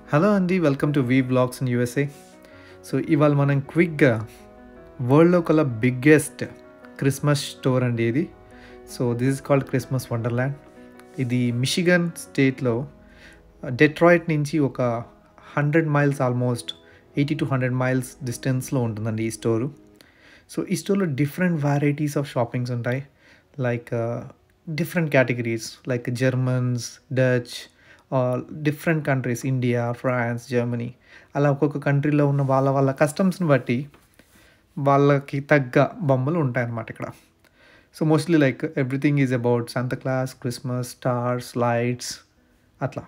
Hello అండి welcome to V blogs in USA so ఇవాళ మనం క్విక్గా వరల్డ్లో కల్లా బిగ్గెస్ట్ క్రిస్మస్ స్టోర్ అండి ఇది so this is called Christmas wonderland ఇది మిషిగన్ స్టేట్లో డెట్రాయిట్ నుంచి ఒక hundred miles almost eighty to hundred miles డిస్టెన్స్లో ఉంటుందండి ఈ స్టోరు సో ఈ స్టోర్లో డిఫరెంట్ వెరైటీస్ ఆఫ్ షాపింగ్స్ ఉంటాయి like different categories like Germans Dutch different countries India France Germany అలా ఒక్కొక్క కంట్రీలో ఉన్న వాళ్ళ వాళ్ళ కస్టమ్స్ని బట్టి వాళ్ళకి తగ్గ బొమ్మలు ఉంటాయన్నమాట ఇక్కడ so mostly like everything is about Santa Claus Christmas stars lights అట్లా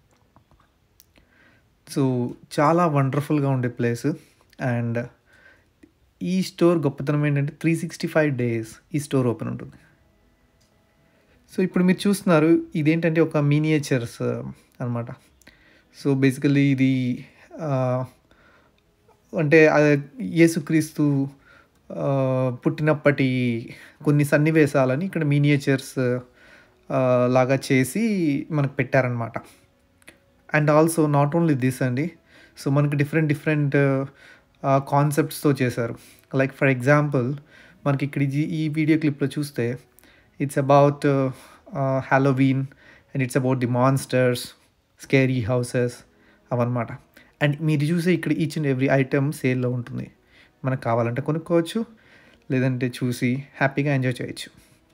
సో చాలా వండర్ఫుల్గా ఉండే ప్లేస్ అండ్ ఈ స్టోర్ గొప్పతనం ఏంటంటే త్రీ సిక్స్టీ ఫైవ్ డేస్ ఈ స్టోర్ ఓపెన్ ఉంటుంది సో ఇప్పుడు మీరు చూస్తున్నారు ఇదేంటంటే ఒక మీనియేచర్స్ అనమాట సో బేసికలీ ఇది అంటే యేసుక్రీస్తు పుట్టినప్పటి కొన్ని సన్నివేశాలని ఇక్కడ మీనియేచర్స్ లాగా చేసి మనకు పెట్టారనమాట and also not only this అండి సో మనకి డిఫరెంట్ డిఫరెంట్ కాన్సెప్ట్స్తో చేశారు లైక్ ఫర్ ఎగ్జాంపుల్ మనకి ఇక్కడ ఈ వీడియో క్లిప్లో చూస్తే it's about Halloween and it's about the monsters scary houses అవన్నమాట అండ్ మీరు చూసే ఇక్కడ ఈచ్ అండ్ ఎవ్రీ ఐటమ్ సేల్లో ఉంటుంది మనకు కావాలంటే కొనుక్కోవచ్చు లేదంటే చూసి హ్యాపీగా ఎంజాయ్ చేయొచ్చు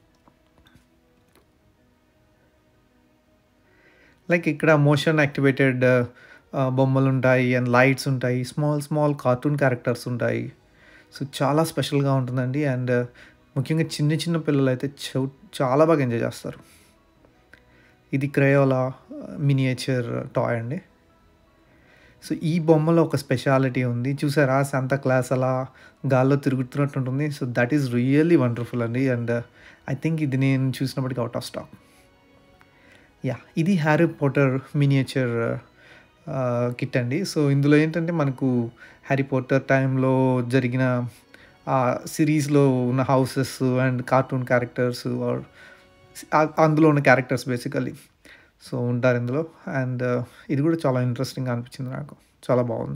లైక్ ఇక్కడ మోషన్ యాక్టివేటెడ్ బొమ్మలు ఉంటాయి అండ్ లైట్స్ ఉంటాయి స్మాల్ స్మాల్ కార్టూన్ క్యారెక్టర్స్ ఉంటాయి సో చాలా స్పెషల్గా ఉంటుందండి అండ్ ముఖ్యంగా చిన్న చిన్న పిల్లలు అయితే చాలా బాగా ఎంజాయ్ చేస్తారు ఇది క్రయోలా మినియేచర్ టాయ్ అండి సో ఈ బొమ్మలో ఒక స్పెషాలిటీ ఉంది చూసారా శాంతా క్లాస్ అలా గాల్లో తిరుగుతున్నట్టు ఉంటుంది so that is really wonderful అండి అండ్ ఐ థింక్ ఇది నేను చూసినప్పటికీ అవుట్ ఆఫ్ స్టాక్ యా ఇది హ్యారీ పోటర్ మినియేచర్ కిట్ అండి సో ఇందులో ఏంటంటే మనకు హ్యారీ పోటర్ టైంలో జరిగిన ఆ సిరీస్లో ఉన్న houses and cartoon characters or అందులో ఉన్న క్యారెక్టర్స్ బేసికలీ సో ఉంటారు ఇందులో అండ్ ఇది కూడా చాలా ఇంట్రెస్టింగ్ అనిపించింది నాకు చాలా బాగుంది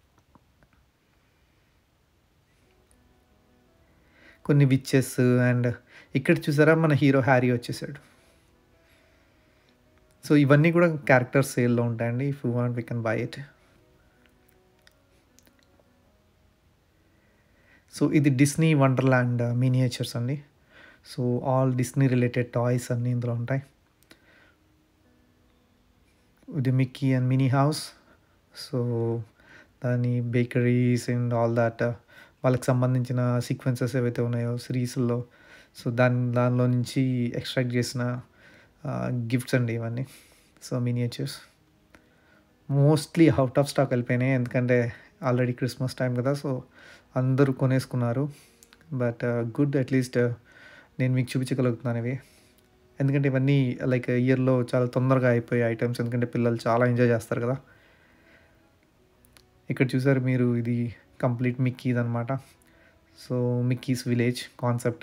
కొన్ని విచ్చెస్ అండ్ ఇక్కడ చూసారా మన హీరో హ్యారీ వచ్చేసాడు సో ఇవన్నీ కూడా క్యారెక్టర్స్ సేల్లో ఉంటాయండి if you want we can buy it so ఇది డిస్నీ వండర్ల్యాండ్ మినియేచర్స్ అండి so all Disney related toys అన్నీ ఇందులో ఉంటాయి ఇది Mickey and Minnie house so దాని బేకరీస్ అండ్ ఆల్ దాట్ వాళ్ళకి సంబంధించిన సీక్వెన్సెస్ ఏవైతే ఉన్నాయో సిరీస్లో సో దాని దానిలో నుంచి ఎక్స్ట్రాక్ట్ చేసిన గిఫ్ట్స్ అండి ఇవన్నీ so miniatures mostly out of stock వెళ్ళిపోయినాయి ఎందుకంటే ఆల్రెడీ క్రిస్మస్ టైం కదా సో అందరూ కొనేసుకున్నారు బట్ గుడ్ అట్లీస్ట్ నేను మీకు చూపించగలుగుతున్నాను ఇవి ఎందుకంటే ఇవన్నీ లైక్ ఇయర్లో చాలా తొందరగా అయిపోయే ఐటమ్స్ ఎందుకంటే పిల్లలు చాలా ఎంజాయ్ చేస్తారు కదా ఇక్కడ చూసారు మీరు ఇది కంప్లీట్ మిక్కీది అనమాట so Mickey's village concept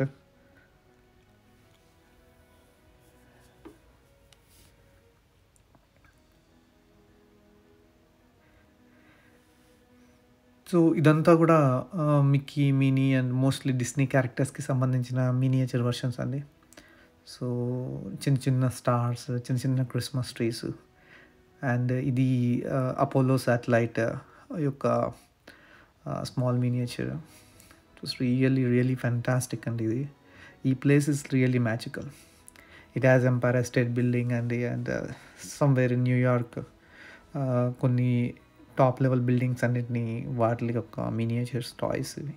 so ఇదంతా కూడా Mickey Minnie and mostly Disney క్యారెక్టర్స్కి సంబంధించిన మినియేచర్ వర్షన్స్ అండి సో చిన్న చిన్న స్టార్స్ చిన్న చిన్న క్రిస్మస్ ట్రీస్ అండ్ ఇది అపోలో శాటిలైట్ యొక్క small miniature it was really really fantastic అండి ఇది ఈ place is really magical it has Empire State Building అండి అండ్ సమ్వేర్ ఇన్ న్యూయార్క్ కొన్ని టాప్ లెవెల్ బిల్డింగ్స్ అన్నిటినీ వాటి యొక్క మినియేచర్స్ టాయ్స్ ఇవి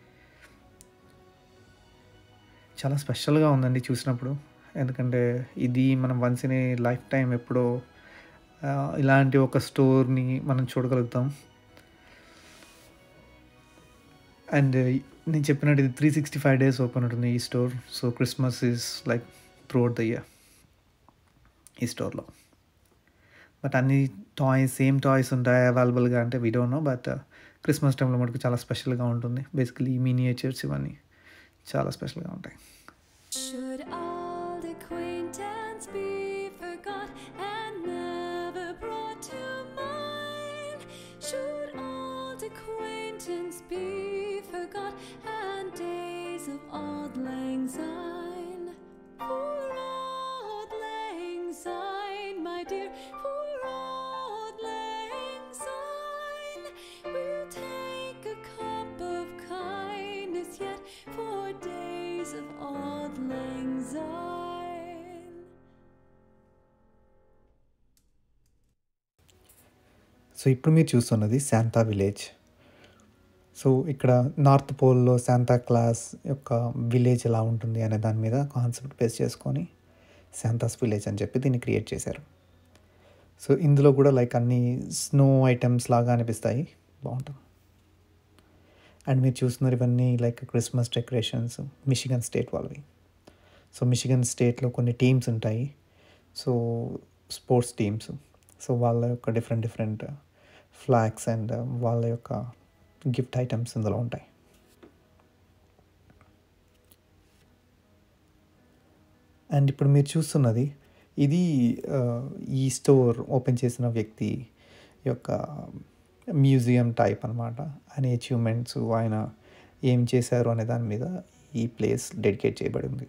చాలా స్పెషల్గా ఉందండి చూసినప్పుడు ఎందుకంటే ఇది మనం once in a lifetime ఎప్పుడో ఇలాంటి ఒక స్టోర్ని మనం చూడగలుగుతాం అండ్ నేను చెప్పినట్టు ఇది three sixty five days open ఉంటుంది ఈ store so Christmas is like throughout the year ఈ స్టోర్లో బట్ అన్ని టాయ్స్ సేమ్ టాయ్స్ ఉంటాయి అవైలబుల్గా అంటే we don't know but Christmas టైంలో మటుకు చాలా స్పెషల్గా ఉంటుంది బేసికలీ ఈ మినియేచర్స్ ఇవన్నీ చాలా స్పెషల్గా ఉంటాయి Should old acquaintance be forgot and never brought to mind? So ఇప్పుడు మీరు చూస్తున్నది శాంతా విలేజ్ సో ఇక్కడ నార్త్ పోల్లో శాంతా క్లాస్ యొక్క విలేజ్ ఎలా ఉంటుంది అనే దాని మీద కాన్సెప్ట్ బేస్ చేసుకొని శాంతాస్ విలేజ్ అని చెప్పి దీన్ని క్రియేట్ చేశారు సో ఇందులో కూడా లైక్ అన్ని స్నో ఐటమ్స్ లాగా అనిపిస్తాయి బాగుంటుంది అండ్ మీరు చూస్తున్నారు ఇవన్నీ like Christmas decorations Michigan state వాళ్ళవి సో మిషిగన్ స్టేట్లో కొన్ని టీమ్స్ ఉంటాయి సో స్పోర్ట్స్ టీమ్స్ సో వాళ్ళ యొక్క డిఫరెంట్ డిఫరెంట్ ఫ్లాగ్స్ అండ్ వాళ్ళ యొక్క గిఫ్ట్ ఐటమ్స్ ఇందులో ఉంటాయి అండ్ ఇప్పుడు మీరు చూస్తున్నది ఇది ఆ, ఈ స్టోర్ ఓపెన్ చేసిన వ్యక్తి యొక్క మ్యూజియం టైప్ అనమాట ఆయన అచీవ్మెంట్స్ ఆయన ఏం చేశారు అనే దాని మీద ఈ ప్లేస్ డెడికేట్ చేయబడి ఉంది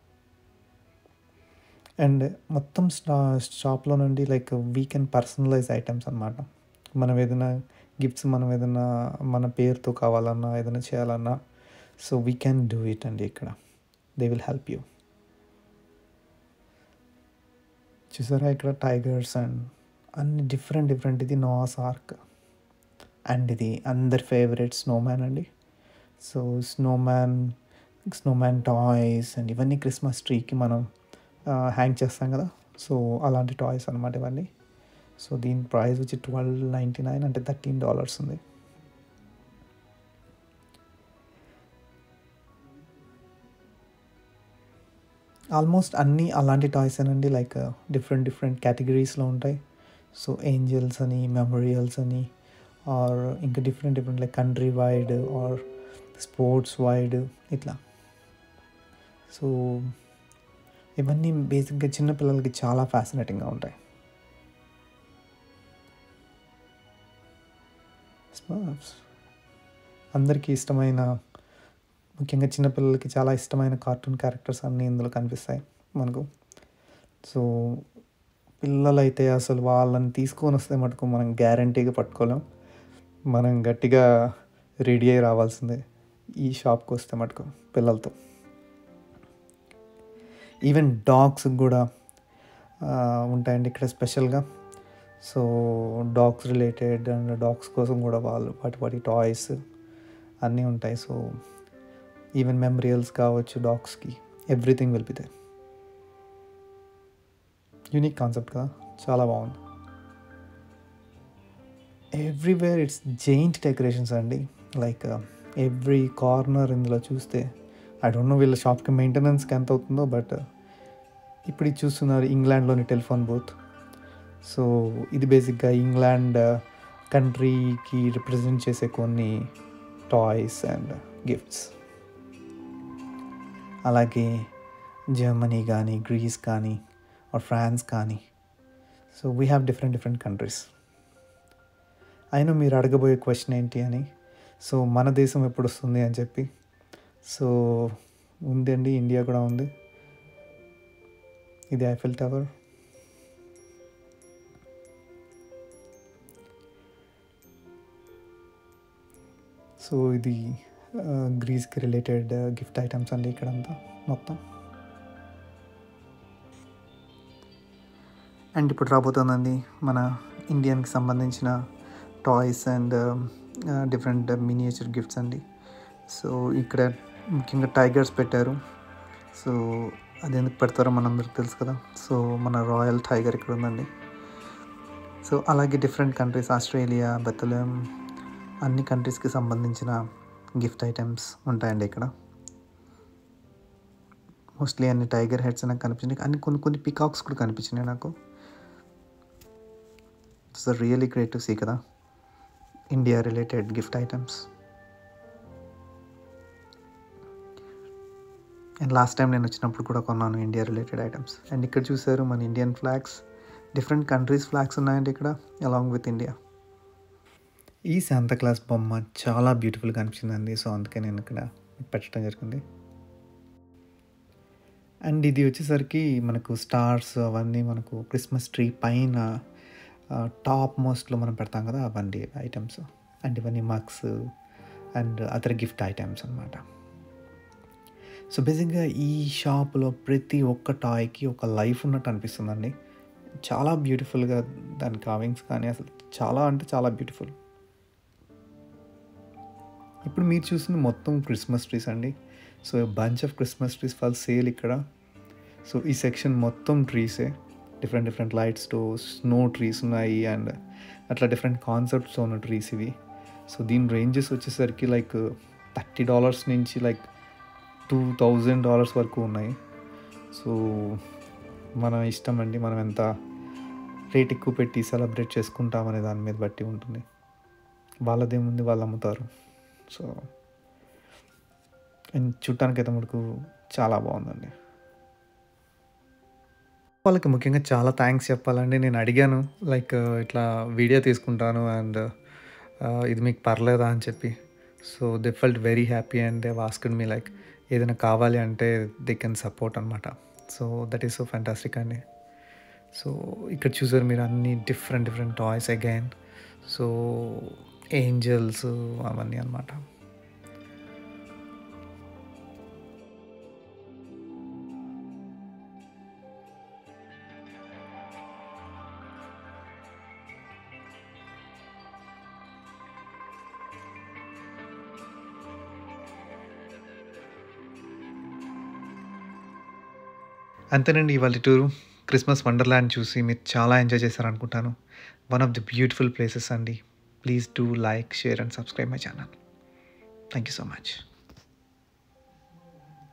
అండ్ మొత్తం స్టా షాప్లో నుండి like we can personalize items అనమాట మనం ఏదైనా గిఫ్ట్స్ మనం ఏదైనా మన పేరుతో కావాలన్నా ఏదైనా చేయాలన్నా so we can do it అండి ఇక్కడ దే విల్ హెల్ప్ యూ చూసారా ఇక్కడ టైగర్స్ అండ్ అన్ని డిఫరెంట్ డిఫరెంట్ ఇది నోవాస్ ఆర్క్ అండ్ ఇది అందరి ఫేవరెట్ స్నోమ్యాన్ అండి so snowman snowman toys and ఇవన్నీ క్రిస్మస్ ట్రీకి మనం హ్యాంగ్ చేస్తాం కదా సో అలాంటి టాయ్స్ అనమాట ఇవన్నీ సో దీని ప్రైస్ వచ్చి ట్వెల్వ్ నైంటీ నైన్ అంటే థర్టీన్ డాలర్స్ ఉంది ఆల్మోస్ట్ అన్నీ అలాంటి టాయ్స్ అండి లైక్ డిఫరెంట్ డిఫరెంట్ కేటగిరీస్లో ఉంటాయి సో ఏంజల్స్ అని మెమోరియల్స్ అని ఆర్ ఇంకా different different like country wide or sports wide ఇట్లా సో ఇవన్నీ బేసిక్గా చిన్నపిల్లలకి చాలా ఫ్యాసినేటింగ్గా ఉంటాయి స్మర్ఫ్స్ అందరికీ ఇష్టమైన ముఖ్యంగా చిన్నపిల్లలకి చాలా ఇష్టమైన కార్టూన్ క్యారెక్టర్స్ అన్నీ ఇందులో కనిపిస్తాయి మనకు సో పిల్లలైతే అసలు వాళ్ళని తీసుకొని వస్తే మటుకు మనం గ్యారంటీగా పట్టుకోలేం మనం గట్టిగా రెడీ అయి రావాల్సిందే ఈ షాప్కి వస్తే మటుకు పిల్లలతో ఈవెన్ డాగ్స్ కూడా ఆ, ఉంటాయండి ఇక్కడ స్పెషల్గా so dogs related and dogs కోసం కూడా వాళ్ళు వాటి వాటి టాయ్స్ అన్నీ ఉంటాయి సో ఈవెన్ మెమరియల్స్ కావచ్చు డాగ్స్కి everything will be they unique concept కదా చాలా బాగుంది ఎవ్రీవేర్ ఇట్స్ జైంట్ డెకరేషన్స్ అండి లైక్ ఎవ్రీ కార్నర్ ఇందులో చూస్తే ఐ డోంట్ నో వీళ్ళ షాప్కి మెయింటెనెన్స్కి ఎంత అవుతుందో బట్ ఇప్పుడు ఇది చూస్తున్నారు ఇంగ్లాండ్లోని టెలిఫోన్ బూత్ సో ఇది బేసిక్గా ఇంగ్లాండ్ కంట్రీకి రిప్రజెంట్ చేసే కొన్ని టాయ్స్ అండ్ గిఫ్ట్స్ అలాగే జర్మనీ కానీ గ్రీస్ కానీ ఆర్ ఫ్రాన్స్ కానీ so we have different different countries అయినా మీరు అడగబోయే క్వశ్చన్ ఏంటి అని సో మన దేశం ఎప్పుడు వస్తుంది అని చెప్పి సో ఉందండి ఇండియా కూడా ఉంది ఇది ఐఫిల్ టవర్ సో ఇది ఆ, గ్రీస్కి రిలేటెడ్ గిఫ్ట్ ఐటమ్స్ అండి ఇక్కడంతా మొత్తం అండ్ ఇప్పుడు రాబోతుందండి మన ఇండియన్కి సంబంధించిన toys and different miniature gifts అండి సో ఇక్కడ ముఖ్యంగా టైగర్స్ పెట్టారు సో అది ఎందుకు పెడతారో మనందరికి తెలుసు కదా సో మన రాయల్ టైగర్ ఇక్కడ ఉందండి సో అలాగే డిఫరెంట్ కంట్రీస్ ఆస్ట్రేలియా బెత్తలేం అన్ని కంట్రీస్కి సంబంధించిన గిఫ్ట్ ఐటమ్స్ ఉంటాయండి ఇక్కడ మోస్ట్లీ అన్ని టైగర్ హెడ్స్ నాకు కనిపించినాయి అన్ని కొన్ని కొన్ని పికాక్స్ కూడా కనిపించినాయి నాకు it's really great to see కదా India related gift items and last time నేను వచ్చినప్పుడు కూడా కొన్నాను ఇండియా రిలేటెడ్ ఐటమ్స్ అండ్ ఇక్కడ చూసారు మన Indian flags different countries flags ఉన్నాయండి ఇక్కడ అలాంగ్ విత్ ఇండియా ఈ శాంతా క్లాస్ బొమ్మ చాలా బ్యూటిఫుల్గా అనిపించిందండి సో అందుకే నేను ఇక్కడ పెట్టడం జరిగింది అండ్ ఇది వచ్చేసరికి మనకు స్టార్స్ అవన్నీ మనకు క్రిస్మస్ ట్రీ పైన టాప్ మోస్ట్లో మనం పెడతాం కదా అవన్నీ ఐటమ్స్ అండ్ ఇవన్నీ mugs and other gift items అనమాట సో బేసిక్గా ఈ షాప్లో ప్రతి ఒక్క టాయ్కి ఒక లైఫ్ ఉన్నట్టు అనిపిస్తుందండి చాలా బ్యూటిఫుల్గా దాని కావింగ్స్ కానీ అసలు చాలా అంటే చాలా బ్యూటిఫుల్ ఇప్పుడు మీరు చూసింది మొత్తం క్రిస్మస్ ట్రీస్ అండి so bunch of Christmas trees for sale ఇక్కడ సో ఈ సెక్షన్ మొత్తం ట్రీసే డిఫరెంట్ డిఫరెంట్ లైట్స్తో స్నో ట్రీస్ ఉన్నాయి అండ్ అట్లా డిఫరెంట్ కాన్సెప్ట్స్ ఉన్న ట్రీస్ ఇవి సో దీని రేంజెస్ వచ్చేసరికి లైక్ థర్టీ డాలర్స్ నుంచి లైక్ టూ థౌజండ్ డాలర్స్ వరకు ఉన్నాయి సో మన ఇష్టం అండి మనం ఎంత రేట్ ఎక్కువ పెట్టి సెలబ్రేట్ చేసుకుంటాం అనే దాని మీద బట్టి ఉంటుంది వాళ్ళదేముంది వాళ్ళు అమ్ముతారు సో అండ్ చూడటానికైతే మటుకు చాలా బాగుందండి వాళ్ళకి ముఖ్యంగా చాలా థ్యాంక్స్ చెప్పాలండి నేను అడిగాను లైక్ ఇట్లా వీడియో తీసుకుంటాను అండ్ ఇది మీకు పర్లేదా అని చెప్పి so they felt very happy and they asked me like ఏదైనా కావాలి అంటే దే కెన్ సపోర్ట్ అనమాట so that is so fantastic అండి సో ఇక్కడ చూసారు మీరు అన్ని different different toys again so angels అవన్నీ అనమాట అంతేనండి ఇవాళ టూరు క్రిస్మస్ వండర్ల్యాండ్ చూసి మీరు చాలా ఎంజాయ్ చేశారనుకుంటాను one of the beautiful places అండి please do like share and subscribe my channel thank you so much